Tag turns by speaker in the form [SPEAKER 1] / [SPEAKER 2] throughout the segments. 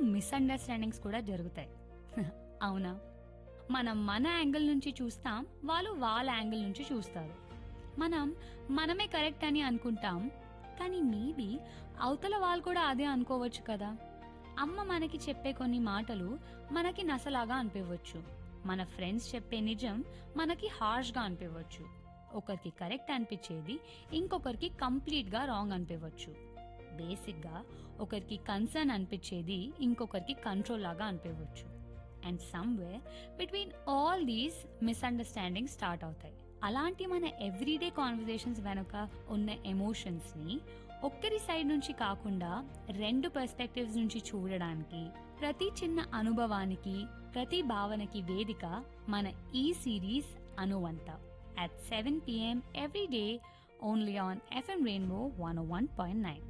[SPEAKER 1] misunderstandings కూడా జరుగుతాయి అవునా మనం మన యాంగిల్ నుంచి చూస్తాం వాళ్ళు వాళ్ళ యాంగిల్ నుంచి చూస్తారు మనం మనమే కరెక్ట్ అని అనుకుంటాం కానీ మేబీ అవతల వాళ్ళు కూడా అదే అనుకోవచ్చు కదా అమ్మ మనకి చెప్పే కొన్ని మాటలు మనకి నసలాగా అనిపించవచ్చు మన ఫ్రెండ్స్ చెప్పే నిజం మనకి హార్ష్గా అనిపించవచ్చు ఒకరికి కరెక్ట్ అనిపించేది ఇంకొకరికి కంప్లీట్గా రాంగ్ అనిపించవచ్చు బేసిక్గా ఒకరికి కన్సర్న్ అనిపించేది ఇంకొకరికి కంట్రోల్ లాగా అనిపించవచ్చు and somewhere between all these misunderstanding start అవుతాయి అలాంటి మన ఎవ్రీడే కాన్వర్జేషన్స్ వెనుక ఉన్న ఎమోషన్స్ని ఒక్కరి సైడ్ నుంచి కాకుండా రెండు పర్స్పెక్టివ్స్ నుంచి చూడడానికి ప్రతి చిన్న అనుభవానికి ప్రతి భావనకి వేదిక మన ఈ సిరీస్ అనువంత at seven PM every day only on FM Rainbow one one point nine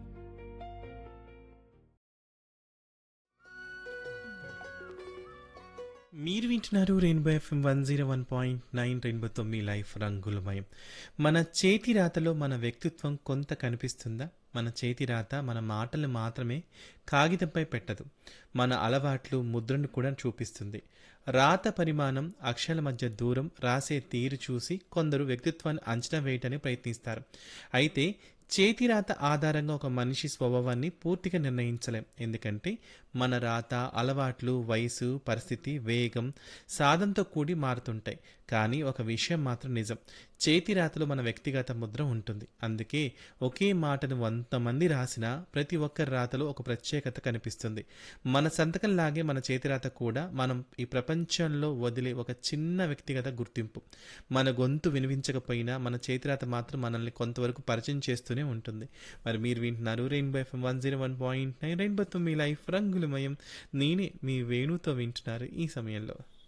[SPEAKER 2] మీరు వింటున్నారు Rainbow FM one zero one point nine రెయిన్బోతో మీ లైఫ్ రంగులమయం మన చేతి రాతలో మన వ్యక్తిత్వం కొంత కనిపిస్తుందా మన చేతి రాత మన మాటలు మాత్రమే కాగితంపై పెట్టదు మన అలవాట్లు ముద్రను కూడా చూపిస్తుంది రాత పరిమాణం అక్షరాల మధ్య దూరం రాసే తీరు చూసి కొందరు వ్యక్తిత్వాన్ని అంచనా వేయటానికి ప్రయత్నిస్తారు అయితే చేతి రాత ఆధారంగా ఒక మనిషి స్వభావాన్ని పూర్తిగా నిర్ణయించలేం ఎందుకంటే మన రాత అలవాట్లు వయసు పరిస్థితి వేగం సాధంతో కూడి మారుతుంటాయి కానీ ఒక విషయం మాత్రం నిజం చేతి రాతలో మన వ్యక్తిగత ముద్ర ఉంటుంది అందుకే ఒకే మాటను వంద మంది రాసినా ప్రతి ఒక్కరి రాతలో ఒక ప్రత్యేకత కనిపిస్తుంది మన సంతకం లాగే మన చేతి రాత కూడా మనం ఈ ప్రపంచంలో వదిలే ఒక చిన్న వ్యక్తిగత గుర్తింపు మన గొంతు వినిపించకపోయినా మన చేతి రాత మాత్రం మనల్ని కొంతవరకు పరిచయం చేస్తూనే ఉంటుంది మరి మీరు వింటున్నారు Rainbow FM one zero one point nine రెయిన్బోతో మీ లైఫ్ రంగులమయం నేనే మీ వేణుతో వింటున్నారు ఈ సమయంలో